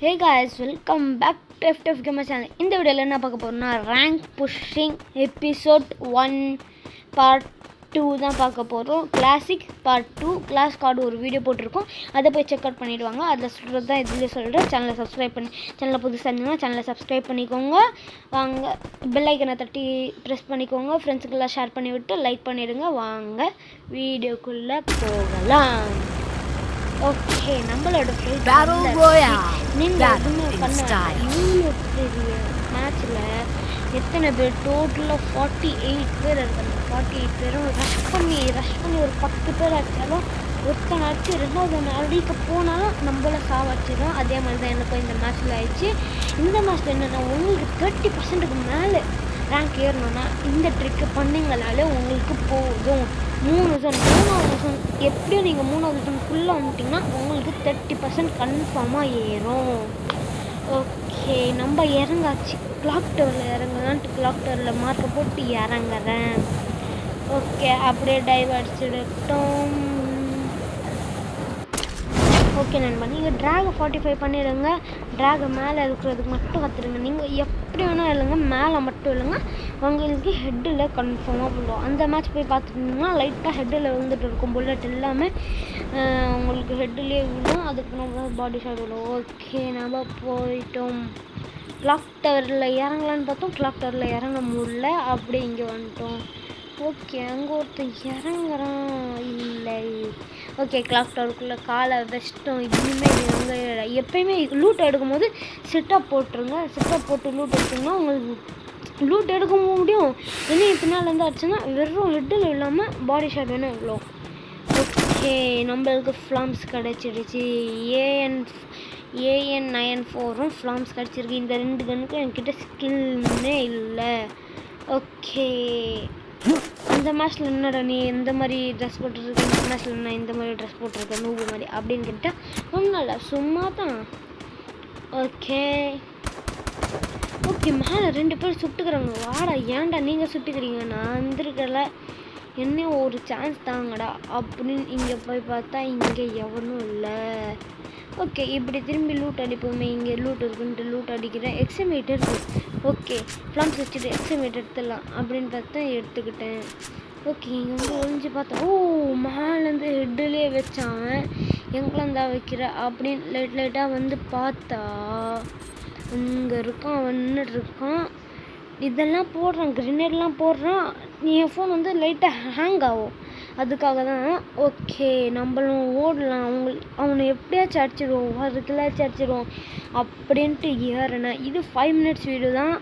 Hey guys welcome back to F F gamer channel இந்த வீடியோவில் என்ன பார்க்க போகிறோம்னா rank pushing episode one part two தான் பார்க்க போகிறோம் classic part two class card ஒரு வீடியோ போட்டிருக்கோம் அதை போய் செக் அவுட் பண்ணிடுவாங்க அதில் சொல்கிறது தான் இதில் சொல்கிறேன் சேனலை சப்ஸ்கிரைப் பண்ணி சேனலில் புதுசாக இருந்தீங்கன்னா சேனலை சப்ஸ்கிரைப் பண்ணிக்கோங்க வாங்க பெல் ஐக்கனை தட்டி ப்ரெஸ் பண்ணிக்கோங்க ஃப்ரெண்ட்ஸுக்கெல்லாம் ஷேர் பண்ணி விட்டு லைக் பண்ணிடுங்க வாங்க வீடியோக்குள்ளே போகலாம் ஓகே நம்மளோட flight Battle வந்தாச்சு. Royale. நீங்க Battle எதுவுமே in பண்ண style. வேண்டாம். இவ்வளோ பெரிய மேட்ச்ல எத்தனை பேர் டோட்டலாக ஃபார்ட்டி எயிட் பேர் இருக்காங்க ஃபார்ட்டி எயிட் பேரும் ரஷ் பண்ணி ரஷ் பண்ணி ஒரு பத்து பேர் அடிச்சாலும் ஒருத்தன் அடிச்சு ரெண்டாவது ஒன்று அடிக்க போனாலும் நம்மள சாவடிச்சிடும் அதே மாதிரி தான் எனக்கும் இந்த மேட்ச்சில் ஆயிடுச்சு இந்த மேட்ச்சில் என்னென்னா உங்களுக்கு தேர்ட்டி பர்சன்ட்டுக்கு மேலே ரேங்க் ஏறணும்னா இந்த ட்ரிக்கு பண்ணிங்களாலே உங்களுக்கு போதும் மூணு ஜோன் மூணாவது ஜோன் எப்படியும் நீங்கள் மூணாவது ஜோனுக்குள்ளே வந்துட்டிங்கன்னா உங்களுக்கு தேர்ட்டி பர்சன்ட் கன்ஃபார்மாக ஏறும் ஓகே நம்ம இறங்காச்சு கிளாக் டவரில் இறங்கலான்ட்டு கிளாக் டவரில் மார்க்கை போட்டு இறங்குறேன் ஓகே அப்படியே டைவ் அடிச்சிடட்டும் ஓகே நண்பா நீங்கள் ட்ராகை ஃபார்ட்டி ஃபைவ் பண்ணிடுங்க ட்ராகை மேலே இருக்கிறதுக்கு மட்டும் கற்றுருங்க நீங்கள் எப்படி வேணால் இல்லைங்க மேலே மட்டும் இல்லைங்க உங்களுக்கு ஹெட்டில் கன்ஃபார்மாக விழும் அந்த மேட்ச் போய் பார்த்துட்டிங்கன்னா லைட்டாக ஹெட்டில் விழுந்துட்டு இருக்கும் புல்லட் எல்லாமே ஆஹ், உங்களுக்கு ஹெட்டிலே விழும் அதுக்கு நம்ம பாடி ஷாட் விழும் ஓகே நம்ம போயிட்டோம் கிளாக் டவரில் இறங்கலான்னு பார்த்தோம் கிளாக் டவரில் இறங்க முடியல அப்படியே இங்கே வந்துட்டோம் ஓகே அங்கே ஒருத்தன் இறங்குறான் இல்லை ஓகே கிளாக் டவருக்குள்ளே காலை வச்சிட்டோம் இனிமேல் இவங்க எப்பயுமே லூட் எடுக்கும்போது செட்டப் போட்டுருங்க செட்டப் போட்டு லூட் எடுத்தீங்கன்னா உங்களுக்கு லூட் எடுக்க முடியும் என்ன பின்னால் இருந்து அடிச்சுன்னா வெறும் ஹெட்டில் இல்லாமல் பாடி ஷாட் வேணும் இவ்வளோ ஓகே நம்மளுக்கு ஃப்ளாம்ஸ் கிடச்சிடுச்சு ஏஎன் ஏஎன் நயன் ஃபோரும் ஃப்ளாம்ஸ் கிடச்சிருக்கு இந்த ரெண்டு கண்ணுக்கும் என்கிட்ட ஸ்கில்னே இல்லை ஓகே அந்த மேட்ச்சில் என்னடா நீ எந்த மாதிரி ட்ரெஸ் போட்டுருக்க இந்த மேட்ச்சில் நான் இந்த மாதிரி ட்ரெஸ் போட்டிருக்கேன் நூபு மாதிரி அப்படின்னு கேட்டால் ஒன்றும் இல்லை சும்மா தான் ஓகே ஓகே மேலே ரெண்டு பேர் சுட்டுக்கிறாங்க வாடா ஏன்டா நீங்கள் சுட்டுக்கிறீங்க நான் வந்திருக்கல என்ன ஒரு சான்ஸ் தாங்கடா அப்படின்னு இங்கே போய் பார்த்தா இங்கே எவனும் இல்லை ஓகே இப்படி திரும்பி லூட் அடிப்போமே இங்கே லூட் இருக்குன்ட்டு லூட் அடிக்கிறேன் எக்ஸமேட் இருக்கு ஓகே ஃப்ளாம்ஸ் வச்சுட்டு எக்ஸமேட் எடுத்துடலாம் அப்படின்னு பார்த்தா எடுத்துக்கிட்டேன் ஓகே இங்கே வந்து ஒளிஞ்சு பார்த்தா ஓ மேலேருந்து ஹெட்டுலேயே வச்சான் அவன் எங்கேருந்தா வைக்கிற அப்படின்னு லைட் லைட்டாக வந்து பார்த்தா அங்கே இருக்கான் அவன் நின்றுட்டு இருக்கான் இதெல்லாம் போடுறான் கிரினேட்லாம் போடுறான் என் ஃபோன் வந்து லைட்டாக ஹேங் ஆகும் அதுக்காக தான் ஓகே நம்மளும் ஓடலாம் அவங்க அவனை எப்படியாச்சும் அடிச்சிடுவோம் அதுக்குள்ளாச்சும் அடிச்சிடுவோம் அப்படின்ட்டு ஏறினேன் இது ஃபைவ் மினிட்ஸ் வீடியோ தான்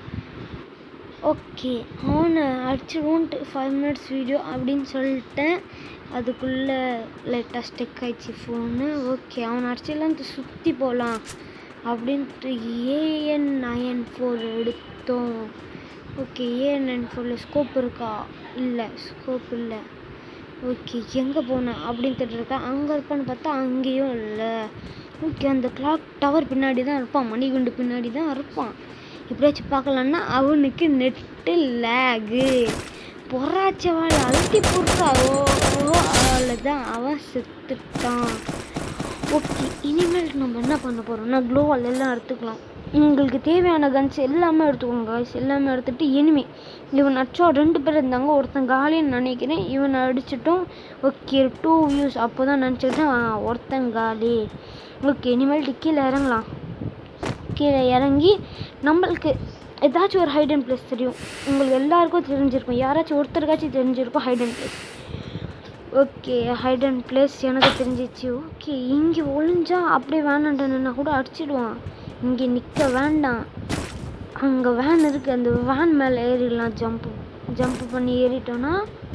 ஓகே அவனை அடிச்சிடுவோன்ட்டு ஃபைவ் மினிட்ஸ் வீடியோ அப்படின்னு சொல்லிட்டேன் அதுக்குள்ளே லைட்டாக ஸ்டெக் ஆயிடுச்சு ஃபோனு ஓகே அவனை அடிச்சிடலான்ட்டு சுற்றி போகலாம் அப்படின்ட்டு ஏஎன் நயன் ஃபோர் எடுத்தோம் ஓகே ஏஎன் நயன் ஃபோரில் ஸ்கோப் இருக்கா இல்லை ஸ்கோப் இல்லை ஓகே எங்கே போனேன் அப்படின்னு தெரிஞ்சிருக்கேன் அங்கே இருப்பான்னு பார்த்தா அங்கேயும் இல்லை ஓகே அந்த கிளாக் டவர் பின்னாடி தான் இருப்பான் மணிகுண்டு பின்னாடி தான் இருப்பான் எப்படியாச்சும் பார்க்கலான்னா அவனுக்கு நெட்டு லேகு பொறாச்சவாள் அழுத்தி போடுறா ஓ ஓ அவ்வளோதான் அவன் செத்துட்டான் ஓகே இனிமேல் நம்ம என்ன பண்ண போகிறோம்னா க்ளோவால் எல்லாம் எடுத்துக்கலாம் உங்களுக்கு தேவையான கன்ஸ் எல்லாமே எடுத்துக்கோங்க guys எல்லாமே எடுத்துகிட்டு இனிமே இவன் அச்சோ ரெண்டு பேர் இருந்தாங்க ஒருத்தன் காலின்னு நினைக்கிறேன் இவனை அடிச்சிட்டோம் ஓகே டூ வியூஸ் அப்போ தான் நினச்சிக்கிட்டேன் ஆ, ஒருத்தன் காலி ஓகே இனிமேல் கீழே இறங்கலாம் கீழே இறங்கி நம்மளுக்கு ஏதாச்சும் ஒரு ஹைட் அண்ட் பிளேஸ் தெரியும் உங்களுக்கு எல்லாருக்கும் தெரிஞ்சிருக்கும் யாராச்சும் ஒருத்தருக்காச்சும் தெரிஞ்சிருக்கும் hide and place okay hide and place எனக்கு தெரிஞ்சிச்சு ஓகே இங்கே ஒளிஞ்சா அப்படியே வேணாண்டனா கூட அடிச்சிடுவான் இங்கே நிற்க வேண்டாம் அங்கே வேன் இருக்குது அந்த வேன் மேலே ஏறிடலாம் ஜம்ப்பு ஜம்ப் பண்ணி ஏறிட்டோன்னா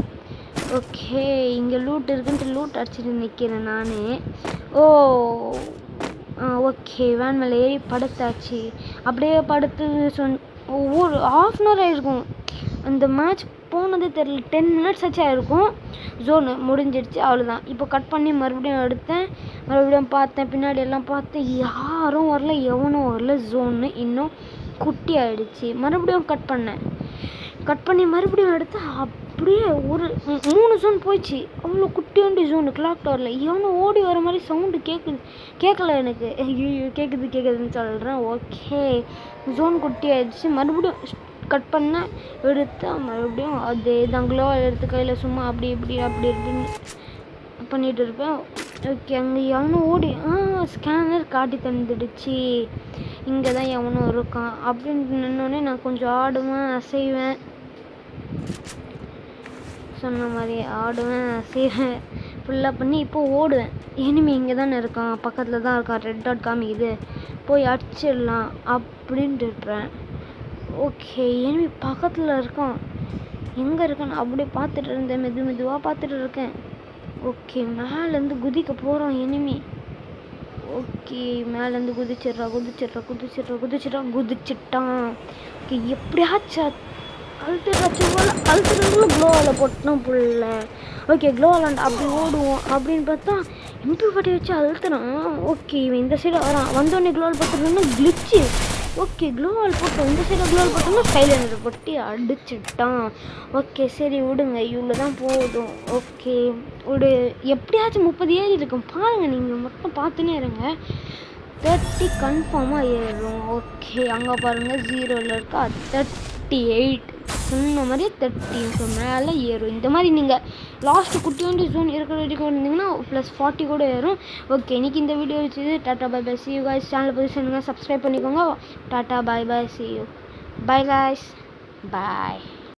ஓகே இங்கே லூட் இருக்குன்ட்டு லூட் அடிச்சிட்டு நிற்கிறேன் நான் ஓ ஓகே வேன் மேலே ஏறி படுத்தாச்சு அப்படியே படுத்து சொன் ஒரு ஆஃப் அன் ஹவர் ஆயிருக்கும் அந்த மேட்ச் போனதே தெரியல டென் மினிட்ஸ் ஆச்சு ஆயிருக்கும் ஜோனு முடிஞ்சிடுச்சு அவ்வளோதான் இப்போ கட் பண்ணி மறுபடியும் எடுத்தேன் மறுபடியும் பார்த்தேன் பின்னாடி எல்லாம் பார்த்தேன் யாரும் வரல எவனும் வரல ஜோனு இன்னும் குட்டி ஆயிடுச்சு மறுபடியும் கட் பண்ணேன் கட் பண்ணி மறுபடியும் எடுத்து அப்படியே ஒரு மூ- மூணு ஜோன் போயிடுச்சு அவ்வளோ குட்டியோண்டி ஜோனு கிளாக் டவரில் எவனோ ஓடி வர மாதிரி சவுண்டு கேட்குது கேட்கல எனக்கு ஐயோ கேட்குது கேட்குதுன்னு சொல்கிறேன் ஓகே ஜோன் குட்டி ஆயிடுச்சு மறுபடியும் கட் பண்ண எடுத்து மறுபடியும் அதே தான் க்ளோ எடுத்து கையில் சும்மா அப்படி இப்படி அப்படி இப்படின்னு பண்ணிட்டு இருப்பேன் ஓகே அங்கே எவனும் ஓடி ஆ ஸ்கேனர் காட்டி தந்துடுச்சு இங்கே தான் எவனும் இருக்கான் அப்படின்னு நின்னோடனே நான் கொஞ்சம் ஆடுவேன் அசைவேன் சொன்ன மாதிரி ஆடுவேன் அசைவேன் ஃபுல்லாக பண்ணி இப்போ ஓடுவேன் எனிமி இங்கே தானே இருக்கான் பக்கத்தில் தான் இருக்கான் ரெட் டாட் காமிக்குது போய் அடிச்சிடலாம் அப்படின்ட்டு இருப்பேன் ஓகே எனிமி பக்கத்தில் இருக்கான் எங்கே இருக்கான்னு அப்படியே பார்த்துட்டு இருந்தேன் மெது மெதுவாக பார்த்துட்டு இருக்கேன் ஓகே மேலேருந்து குதிக்க போகிறோம் எனிமி ஓகே மேலேருந்து குதிச்சிட்றா குதிச்சிட்றா குதிச்சிட்றா குதிச்சிட்றா குதிச்சிட்டான் ஓகே எப்படியாச்சும் அழுத்துறாச்சும் போல அழுத்துறதுல க்ளோவில் போட்டோம் புள்ள ஓகே க்ளோவில் அப்படி ஓடுவோம் அப்படின்னு பார்த்தா எம்பி பாட்டி வச்சு அழுத்துறான் ஓகே இவன் இந்த சைடு வரான் வந்தோடனே க்ளோவில் போட்டுருந்தோன்னா கிளிச்சு ஓகே க்ளோவால் போட்டோம் இந்த சைடு க்ளோவால் போட்டோம்னா ஸ்கைலைனர் போட்டு அடிச்சிட்டான் ஓகே சரி விடுங்க இவ்வளோ தான் போதும் ஓகே ஒரு எப்படியாச்சும் முப்பது ஏறி இருக்கும் பாருங்கள் நீங்கள் மட்டும் பார்த்துனே இருங்க தேர்ட்டி கன்ஃபார்மாக ஏறும் ஓகே அங்கே பாருங்கள் ஜீரோவில் இருக்கா தேர்ட்டி எயிட் சொன்ன மாதிரி தேர்ட்டிக்கு மேலே ஏறும் இந்த மாதிரி நீங்கள் லாஸ்ட்டு குட்டியோண்டு ஜோன் இருக்கிற வரைக்கும் இருந்தீங்கன்னா ப்ளஸ் ஃபார்ட்டி கூட ஏறும் ஓகே இன்னைக்கு இந்த வீடியோ வச்சு டாட்டா bye bye see you guys சேனலை பற்றி சொல்லுங்கள் சப்ஸ்கிரைப் பண்ணிக்கோங்க டாட்டா bye bye see you bye guys bye